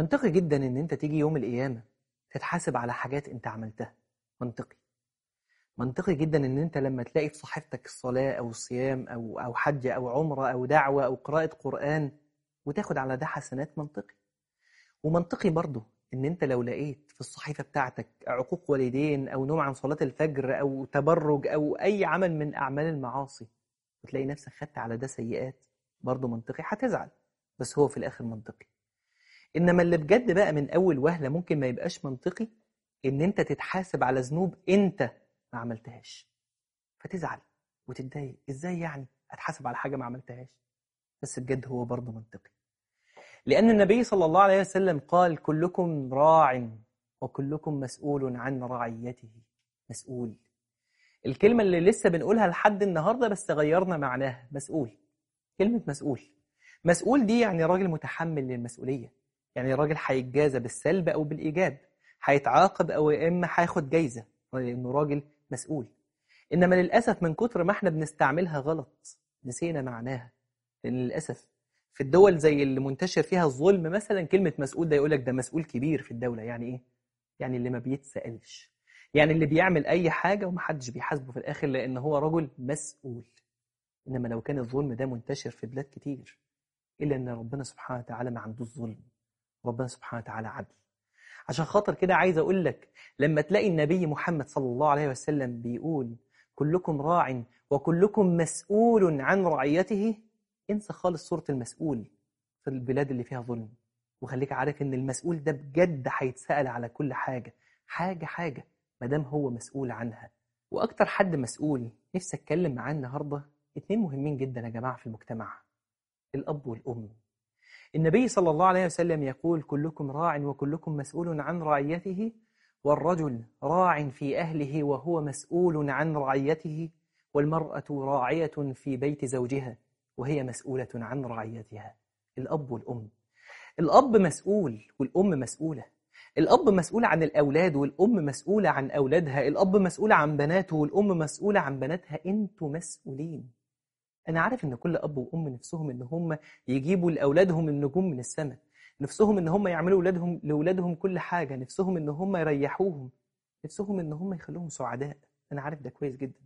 منطقي جدا ان انت تيجي يوم القيامة تتحاسب على حاجات انت عملتها منطقي منطقي جدا ان انت لما تلاقي في صحيفتك الصلاة او الصيام او او حج او عمرة او دعوة او قراءة قرآن وتاخد على ده حسنات منطقي ومنطقي برضه ان انت لو لقيت في الصحيفة بتاعتك عقوق والدين او نوم عن صلاة الفجر او تبرج او اي عمل من اعمال المعاصي وتلاقي نفسك خدت على ده سيئات برضه منطقي هتزعل بس هو في الاخر منطقي انما اللي بجد بقى من اول وهله ممكن ما يبقاش منطقي ان انت تتحاسب على ذنوب انت ما عملتهاش فتزعل وتتضايق ازاي يعني اتحاسب على حاجه ما عملتهاش بس بجد هو برضه منطقي لان النبي صلى الله عليه وسلم قال كلكم راع وكلكم مسؤول عن رعيته مسؤول الكلمه اللي لسه بنقولها لحد النهارده بس غيرنا معناها مسؤول كلمه مسؤول مسؤول دي يعني راجل متحمل للمسؤوليه يعني راجل هيتجازى بالسلب او بالايجاب هيتعاقب او يا اما هياخد جايزه لانه راجل مسؤول انما للاسف من كتر ما احنا بنستعملها غلط نسينا معناها لان للاسف في الدول زي اللي منتشر فيها الظلم مثلا كلمه مسؤول ده يقول لك ده مسؤول كبير في الدوله يعني ايه يعني اللي ما بيتسالش يعني اللي بيعمل اي حاجه ومحدش بيحاسبه في الاخر لان هو رجل مسؤول انما لو كان الظلم ده منتشر في بلاد كتير الا ان ربنا سبحانه وتعالى ما عندوش ظلم ربنا سبحانه وتعالى عدل عشان خاطر كده عايز اقول لك لما تلاقي النبي محمد صلى الله عليه وسلم بيقول كلكم راع وكلكم مسؤول عن رعيته انسى خالص صورة المسؤول في البلاد اللي فيها ظلم وخليك عارف ان المسؤول ده بجد هيتسأل على كل حاجة حاجة حاجة مادام هو مسؤول عنها واكتر حد مسؤول نفسي اتكلم معاه النهارده اتنين مهمين جدا يا جماعة في المجتمع الاب والام النبي صلى الله عليه وسلم يقول كلكم راع وكلكم مسؤول عن رعيته والرجل راع في أهله وهو مسؤول عن رعيته والمرأة راعية في بيت زوجها وهي مسؤولة عن رعيتها الأب والأم الأب مسؤول والأم مسؤولة الأب مسؤول عن الأولاد والأم مسؤولة عن أولادها الأب مسؤول عن بناته والأم مسؤولة عن بناتها أنتوا مسؤولين أنا عارف إن كل أب وأم نفسهم إن هم يجيبوا لأولادهم النجوم من السماء نفسهم إن هم يعملوا أولادهم لأولادهم كل حاجة نفسهم إن هم يريحوهم نفسهم إن هم يخلوهم سعداء أنا عارف ده كويس جدا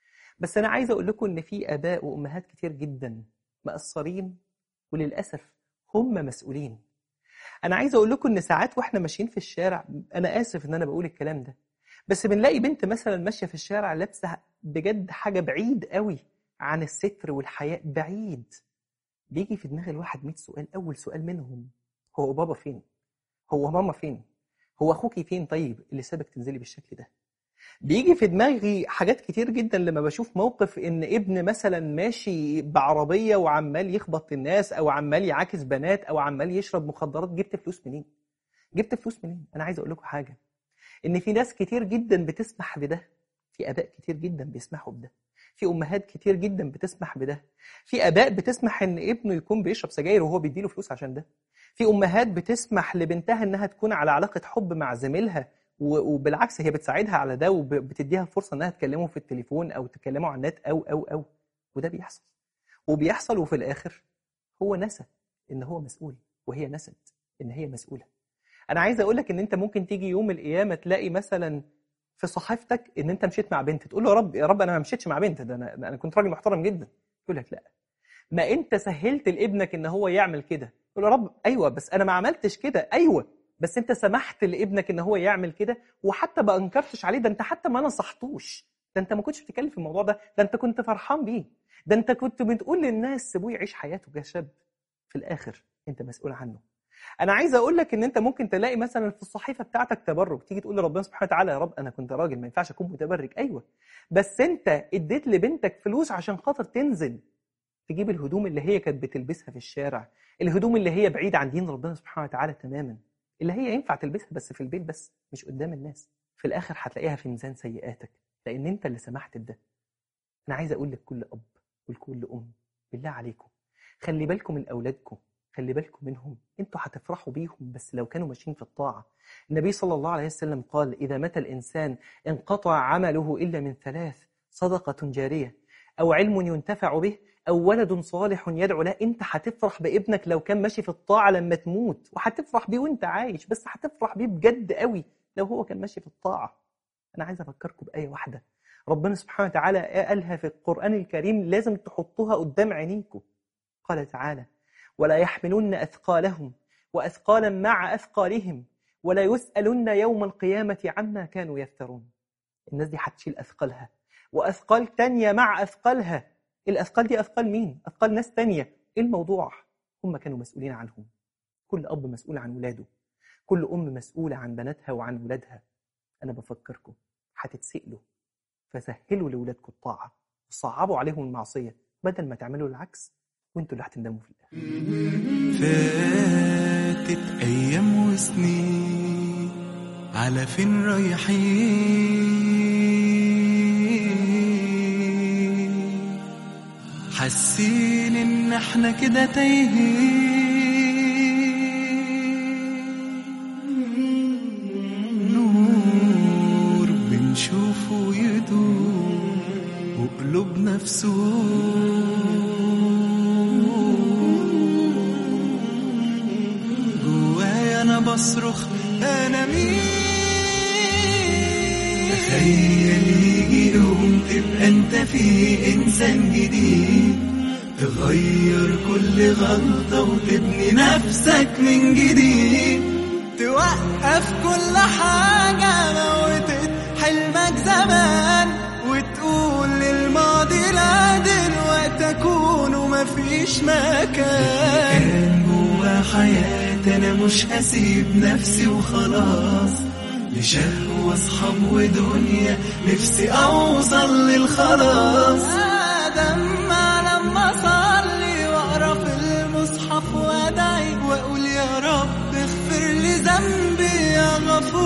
بس أنا عايز أقول لكم إن في آباء وأمهات كتير جدا مقصرين وللأسف هم مسؤولين أنا عايز أقول لكم إن ساعات وإحنا ماشيين في الشارع أنا آسف إن أنا بقول الكلام ده بس بنلاقي بنت مثلا ماشية في الشارع لابسة بجد حاجة بعيد قوي عن الستر والحياء بعيد بيجي في دماغ الواحد 100 سؤال أول سؤال منهم هو بابا فين؟ هو ماما فين؟ هو أخوكي فين طيب اللي سابك تنزلي بالشكل ده؟ بيجي في دماغي حاجات كتير جدا لما بشوف موقف ان ابن مثلا ماشي بعربية وعمال يخبط الناس او عمال يعاكس بنات او عمال يشرب مخدرات جبت فلوس منين جبت فلوس منين انا عايز اقول لكم حاجة ان في ناس كتير جدا بتسمح بده في اباء كتير جدا بيسمحوا بده في امهات كتير جدا بتسمح بده في اباء بتسمح ان ابنه يكون بيشرب سجاير وهو بيديله فلوس عشان ده في امهات بتسمح لبنتها انها تكون على علاقة حب مع زميلها وبالعكس هي بتساعدها على ده وبتديها فرصه انها تكلمه في التليفون او تكلمه على النت او او او وده بيحصل وبيحصل وفي الاخر هو نسى ان هو مسؤول وهي نست ان هي مسؤوله انا عايز اقول لك ان انت ممكن تيجي يوم القيامه تلاقي مثلا في صحيفتك ان انت مشيت مع بنت تقول له يا رب يا رب انا ما مشيتش مع بنت ده انا انا كنت راجل محترم جدا يقول لك لا ما انت سهلت لابنك ان هو يعمل كده تقول له يا رب ايوه بس انا ما عملتش كده ايوه بس انت سمحت لابنك ان هو يعمل كده وحتى ما انكرتش عليه ده انت حتى ما نصحتوش ده انت ما كنتش بتتكلم في الموضوع ده ده انت كنت فرحان بيه ده انت كنت بتقول للناس سيبوه يعيش حياته كشاب في الاخر انت مسؤول عنه انا عايز اقول لك ان انت ممكن تلاقي مثلا في الصحيفه بتاعتك تبرج تيجي تقول لربنا سبحانه وتعالى يا رب انا كنت راجل ما ينفعش اكون متبرج ايوه بس انت اديت لبنتك فلوس عشان خاطر تنزل تجيب الهدوم اللي هي كانت بتلبسها في الشارع الهدوم اللي هي بعيد عن دين ربنا سبحانه وتعالى تماما اللي هي ينفع تلبسها بس في البيت بس مش قدام الناس في الاخر هتلاقيها في ميزان سيئاتك لان انت اللي سمحت بده انا عايز اقول لكل اب ولكل ام بالله عليكم خلي بالكم من اولادكم خلي بالكم منهم انتوا هتفرحوا بيهم بس لو كانوا ماشيين في الطاعه النبي صلى الله عليه وسلم قال اذا مات الانسان انقطع عمله الا من ثلاث صدقه جاريه او علم ينتفع به أو ولد صالح يدعو له أنت هتفرح بابنك لو كان ماشي في الطاعة لما تموت وهتفرح بيه وأنت عايش بس هتفرح بيه بجد قوي لو هو كان ماشي في الطاعة أنا عايز أفكركم بآية واحدة ربنا سبحانه وتعالى قالها في القرآن الكريم لازم تحطوها قدام عينيكم قال تعالى ولا يحملن أثقالهم وأثقالا مع أثقالهم ولا يسألن يوم القيامة عما كانوا يفترون الناس دي هتشيل أثقالها وأثقال تانية مع أثقالها الأثقال دي أثقال مين؟ أثقال ناس تانية إيه الموضوع؟ هم كانوا مسؤولين عنهم كل أب مسؤول عن ولاده كل أم مسؤولة عن بناتها وعن ولادها أنا بفكركم هتتسألوا فسهلوا لولادكم الطاعة وصعبوا عليهم المعصية بدل ما تعملوا العكس وانتوا اللي هتندموا في الآخر فاتت أيام وسنين على فين رايحين حاسين إن احنا كده تايهين نور بنشوفه يدور وقلوبنا في جوايا انا بصرخ انا مين تخيل يجي يوم تبقى انت فيه انسان جديد تغير كل غلطة وتبني نفسك من جديد توقف كل حاجة موتت حلمك زمان وتقول للماضي لا دلوقتي أكون ومفيش مكان كان جوا حياتي أنا مش هسيب نفسي وخلاص لشهوة أصحاب ودنيا نفسي أوصل للخلاص أدمع لما أصلي وأقرأ في المصحف وأدعي وأقول يا رب اغفر لي ذنبي يا غفور